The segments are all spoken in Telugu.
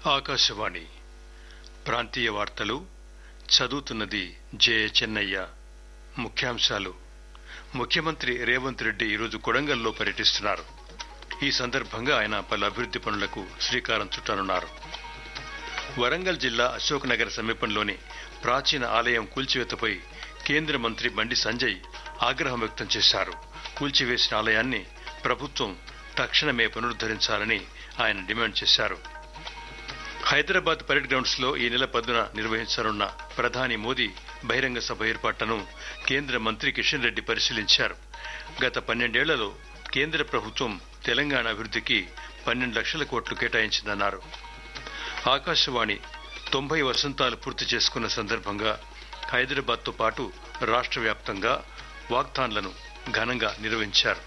ఆకాశవాణి ప్రాంతీయ వార్తలు చదువుతున్నది జే చెన్నయ్య ముఖ్యాంశాలు ముఖ్యమంత్రి రేవంత్ రెడ్డి ఈరోజు కొడంగల్లో పర్యటిస్తున్నారు ఈ సందర్భంగా ఆయన పలు అభివృద్ది పనులకు శ్రీకారం చుట్టనున్నారు వరంగల్ జిల్లా అశోక్ నగర్ సమీపంలోని ప్రాచీన ఆలయం కూల్చివేతపై కేంద్ర మంత్రి బండి సంజయ్ ఆగ్రహం వ్యక్తం చేశారు కూల్చివేసిన ఆలయాన్ని ప్రభుత్వం తక్షణమే పునరుద్దరించాలని ఆయన డిమాండ్ చేశారు హైదరాబాద్ పరేడ్ గ్రౌండ్స్ లో ఈ నెల పదున నిర్వహించనున్న ప్రధాని మోదీ బహిరంగ సభ ఏర్పాట్లను కేంద్ర మంత్రి కిషన్ రెడ్డి పరిశీలించారు గత పన్నెండేళ్లలో కేంద్ర ప్రభుత్వం తెలంగాణ అభివృద్ధికి పన్నెండు లక్షల కోట్లు కేటాయించిందన్నారు ఆకాశవాణి తొంభై వసంతాలు పూర్తి చేసుకున్న సందర్భంగా హైదరాబాద్తో పాటు రాష్ట్ర వ్యాప్తంగా వాక్థాన్లను ఘనంగా నిర్వహించారు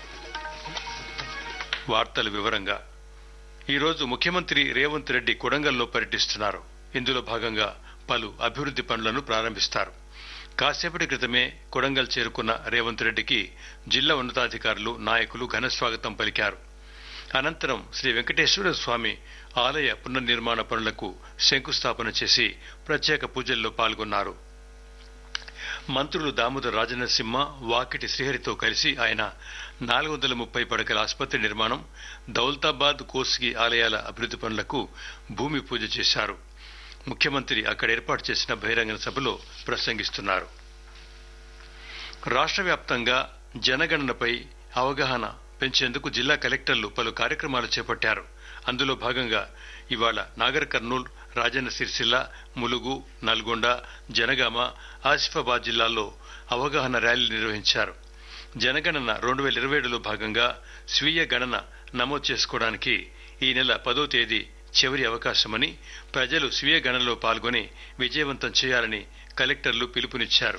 వార్తల వివరంగా ఈరోజు ముఖ్యమంత్రి రేవంత్ రెడ్డి కొడంగల్లో పర్యటిస్తున్నారు ఇందులో భాగంగా పలు అభివృద్ది పనులను ప్రారంభిస్తారు కాసేపటి క్రితమే కొడంగల్ చేరుకున్న రేవంత్ రెడ్డికి జిల్లా ఉన్నతాధికారులు నాయకులు ఘన స్వాగతం పలికారు అనంతరం శ్రీ వెంకటేశ్వర స్వామి ఆలయ పునర్నిర్మాణ పనులకు శంకుస్థాపన చేసి ప్రత్యేక పూజల్లో పాల్గొన్నారు మంత్రులు దామోదర్ రాజనరసింహ వాకిటి శ్రీహరితో కలిసి ఆయన నాలుగు వందల ముప్పై పడకల ఆసుపత్రి నిర్మాణం దౌలతాబాద్ కోస్గి ఆలయాల అభివృద్ది పనులకు భూమి పూజ చేశారు ముఖ్యమంత్రి అక్కడ ఏర్పాటు చేసిన బహిరంగ సభలో ప్రసంగిస్తున్నారు రాష్ట్ర వ్యాప్తంగా జనగణనపై అవగాహన పెంచేందుకు జిల్లా కలెక్టర్లు పలు కార్యక్రమాలు చేపట్టారు అందులో భాగంగా ఇవాళ నాగర్ కర్నూల్ రాజన్న సిరిసిల్ల ములుగు నల్గొండ జనగామ ఆసిఫాబాద్ జిల్లాల్లో అవగాహన ర్యాలీ నిర్వహించారు జనగణన రెండు వేల ఇరవై ఏడులో భాగంగా స్వీయ గణన నమోదు చేసుకోవడానికి ఈ నెల పదో తేదీ చివరి అవకాశమని ప్రజలు స్వీయ గణనలో పాల్గొని విజయవంతం చేయాలని కలెక్టర్లు పిలుపునిచ్చారు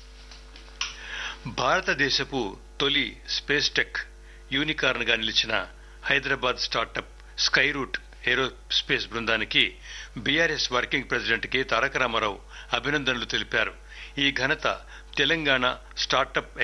భారతదేశపు తొలి స్పేస్ టెక్ యూనికార్న్ గా నిలిచిన Hyderabad startup Skyroot aerospace బృందానికి BRS working president K Taraka Ramarao అభినందనలు తెలిపారు ఈ ఘనత తెలంగాణ స్టార్టప్